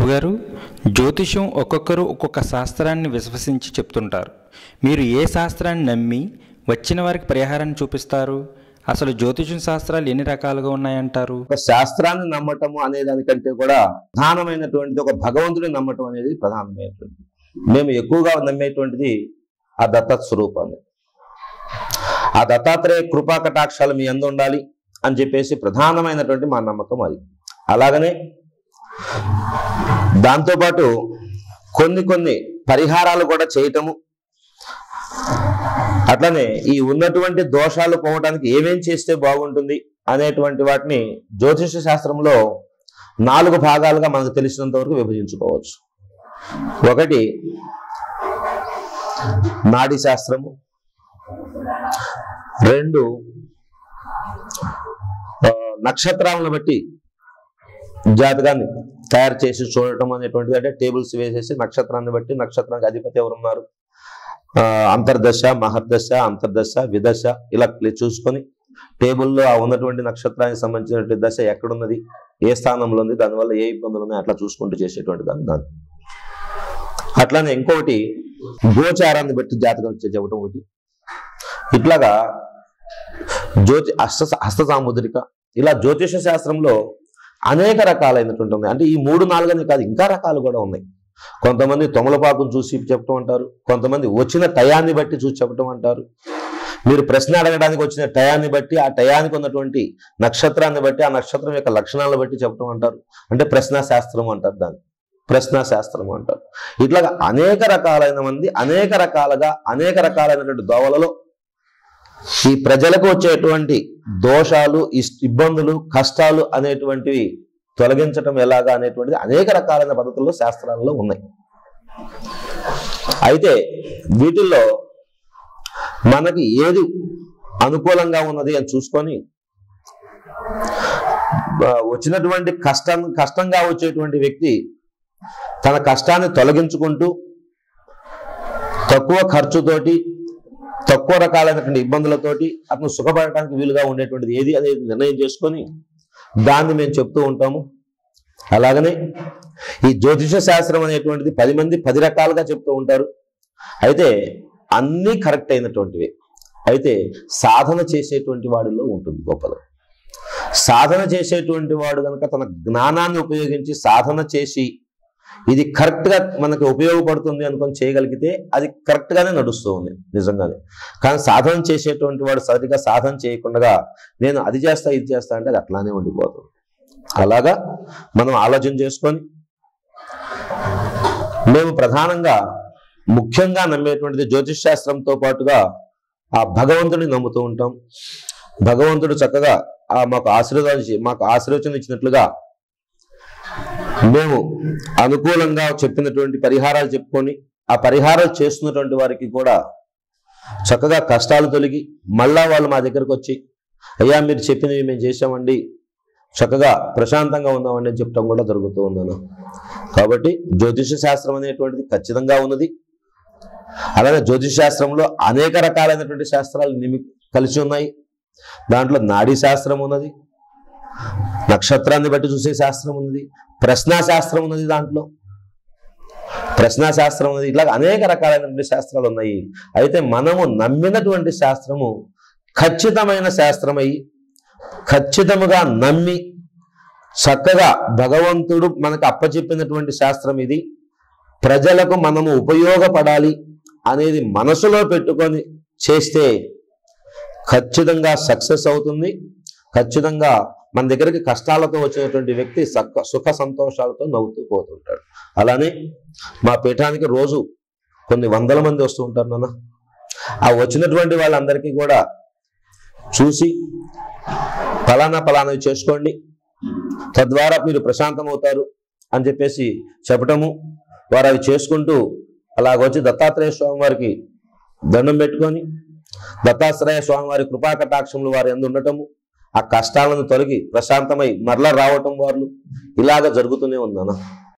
గురువుగారు జ్యోతిషం ఒక్కొక్కరు ఒక్కొక్క శాస్త్రాన్ని విశ్వసించి చెప్తుంటారు మీరు ఏ శాస్త్రాన్ని నమ్మి వచ్చిన వారికి పరిహారాన్ని చూపిస్తారు అసలు జ్యోతిషం శాస్త్రాలు ఎన్ని రకాలుగా ఉన్నాయంటారు ఒక శాస్త్రాన్ని నమ్మటము అనే దానికంటే కూడా ప్రధానమైనటువంటిది ఒక భగవంతుడిని నమ్మటం అనేది ప్రధానమైనటువంటిది మేము ఎక్కువగా నమ్మేటువంటిది ఆ దత్త స్వరూపాన్ని ఆ దత్తాత్రేయ కృపా కటాక్షాలు మీ అందు ఉండాలి అని చెప్పేసి ప్రధానమైనటువంటి మా నమ్మకం అది అలాగనే దాంతోపాటు కొన్ని కొన్ని పరిహారాలు కూడా చేయటము అట్లనే ఈ ఉన్నటువంటి దోషాలు పోవడానికి ఏమేం చేస్తే బాగుంటుంది అనేటువంటి వాటిని జ్యోతిష శాస్త్రంలో నాలుగు భాగాలుగా మనకు తెలిసినంత వరకు విభజించుకోవచ్చు ఒకటి నాడి శాస్త్రము రెండు ఆ, నక్షత్రాలను బట్టి జాతకాన్ని తయారు చేసి చూడటం అనేటువంటిది అంటే టేబుల్స్ వేసేసి నక్షత్రాన్ని బట్టి నక్షత్రానికి అధిపతి ఎవరున్నారు ఆ, అంతర్దశ మహర్దశ అంతర్దశ విదశ ఇలా క్లి- చూసుకొని టేబుల్లో ఆ ఉన్నటువంటి నక్షత్రానికి సంబంధించినటువంటి దశ ఎక్కడున్నది ఏ స్థానంలో ఉంది దానివల్ల ఏ ఇబ్బందులు ఉన్నాయి అట్లా చూసుకుంటూ చేసేటువంటి దాన్ని దాన్ని అట్లానే ఇంకొకటి గోచారాన్ని బట్టి జాతకం చే- చెప్పడం ఒకటి ఇట్లాగా జ్యోతి హస్త హస్త సాముద్రిక ఇలా జ్యోతిష శాస్త్రంలో అనేక రకాలైనటువంటి ఉన్నాయి అంటే ఈ మూడు నాలుగనే కాదు ఇంకా రకాలు కూడా ఉన్నాయి కొంతమంది తొమలపాకును చూసి చెప్పటం అంటారు కొంతమంది వచ్చిన టయాన్ని బట్టి చూసి చెప్పటం అంటారు మీరు ప్రశ్న అడగడానికి వచ్చిన టయాన్ని బట్టి ఆ టయానికి ఉన్నటువంటి నక్షత్రాన్ని బట్టి ఆ నక్షత్రం యొక్క లక్షణాలను బట్టి చెప్పటం అంటారు అంటే ప్రశ్న శాస్త్రం అంటారు దాన్ని ప్రశ్న శాస్త్రం అంటారు ఇట్లాగా అనేక రకాలైన మంది అనేక రకాలుగా అనేక రకాలైనటువంటి దోవలలో ఈ ప్రజలకు వచ్చేటువంటి దోషాలు ఇస్- ఇబ్బందులు కష్టాలు అనేటువంటివి తొలగించటం ఎలాగా అనేటువంటిది అనేక రకాలైన పద్ధతుల్లో శాస్త్రాలలో ఉన్నాయి అయితే వీటిల్లో మనకి ఏది అనుకూలంగా ఉన్నది అని చూసుకొని ఆ, వచ్చినటువంటి కష్టం కష్టంగా వచ్చేటువంటి వ్యక్తి తన కష్టాన్ని తొలగించుకుంటూ తక్కువ ఖర్చుతోటి తక్కువ రకాలైనటువంటి ఇబ్బందులతోటి అతను సుఖపడటానికి వీలుగా ఉండేటువంటిది ఏది అనేది నిర్ణయం చేసుకొని దాన్ని మేము చెప్తూ ఉంటాము అలాగనే ఈ జ్యోతిష శాస్త్రం అనేటువంటిది పది మంది పది రకాలుగా చెప్తూ ఉంటారు అయితే అన్నీ కరెక్ట్ అయినటువంటివి అయితే సాధన చేసేటువంటి వాడిలో ఉంటుంది గొప్పది సాధన చేసేటువంటి వాడు కనుక తన జ్ఞానాన్ని ఉపయోగించి సాధన చేసి ఇది కరెక్ట్ గా మనకు ఉపయోగపడుతుంది అనుకొని చేయగలిగితే అది కరెక్ట్ గానే నడుస్తూ ఉంది నిజంగానే కానీ సాధన చేసేటువంటి వాడు సరిగా సాధన చేయకుండా నేను అది చేస్తా ఇది చేస్తా అంటే అది అట్లానే ఉండిపోతుంది అలాగా మనం ఆలోచన చేసుకొని మేము ప్రధానంగా ముఖ్యంగా నమ్మేటువంటిది జ్యోతిష్ శాస్త్రంతో పాటుగా ఆ భగవంతుడిని నమ్ముతూ ఉంటాం భగవంతుడు చక్కగా ఆ మాకు ఆశీర్వాదించి మాకు ఆశీర్వచనం ఇచ్చినట్లుగా మేము అనుకూలంగా చెప్పినటువంటి పరిహారాలు చెప్పుకొని ఆ పరిహారాలు చేస్తున్నటువంటి వారికి కూడా చక్కగా కష్టాలు తొలగి మళ్ళా వాళ్ళు మా దగ్గరకు వచ్చి అయ్యా మీరు చెప్పినవి మేము చేసామండి చక్కగా ప్రశాంతంగా ఉన్నామండి అని చెప్పడం కూడా జరుగుతూ ఉన్నాను కాబట్టి జ్యోతిష శాస్త్రం అనేటువంటిది ఖచ్చితంగా ఉన్నది అలాగే జ్యోతిష శాస్త్రంలో అనేక రకాలైనటువంటి శాస్త్రాలు నిమి కలిసి ఉన్నాయి దాంట్లో నాడీ శాస్త్రం ఉన్నది నక్షత్రాన్ని బట్టి చూసే శాస్త్రం ఉన్నది ప్రశ్నా శాస్త్రం ఉన్నది దాంట్లో ప్రశ్నా శాస్త్రం ఉన్నది ఇట్లా అనేక రకాలైనటువంటి శాస్త్రాలు ఉన్నాయి అయితే మనము నమ్మినటువంటి శాస్త్రము ఖచ్చితమైన శాస్త్రమై ఖచ్చితముగా నమ్మి చక్కగా భగవంతుడు మనకు అప్పచెప్పినటువంటి శాస్త్రం ఇది ప్రజలకు మనము ఉపయోగపడాలి అనేది మనసులో పెట్టుకొని చేస్తే ఖచ్చితంగా సక్సెస్ అవుతుంది ఖచ్చితంగా మన దగ్గరికి కష్టాలతో వచ్చినటువంటి వ్యక్తి సక్క సుఖ సంతోషాలతో నవ్వుతూ పోతుంటాడు అలానే మా పీఠానికి రోజు కొన్ని వందల మంది వస్తూ ఉంటారు నాన్న ఆ వచ్చినటువంటి వాళ్ళందరికీ కూడా చూసి ఫలానా ఫలానవి చేసుకోండి తద్వారా మీరు ప్రశాంతం అవుతారు అని చెప్పేసి చెప్పటము వారు అవి చేసుకుంటూ అలాగొచ్చి దత్తాత్రేయ స్వామి వారికి దండం పెట్టుకొని దత్తాత్రేయ స్వామి వారి కృపా కటాక్షములు వారి ఎందు ఉండటము ఆ కష్టాలను తొలగి ప్రశాంతమై మరలా రావటం వాళ్ళు ఇలాగ జరుగుతూనే ఉందన్న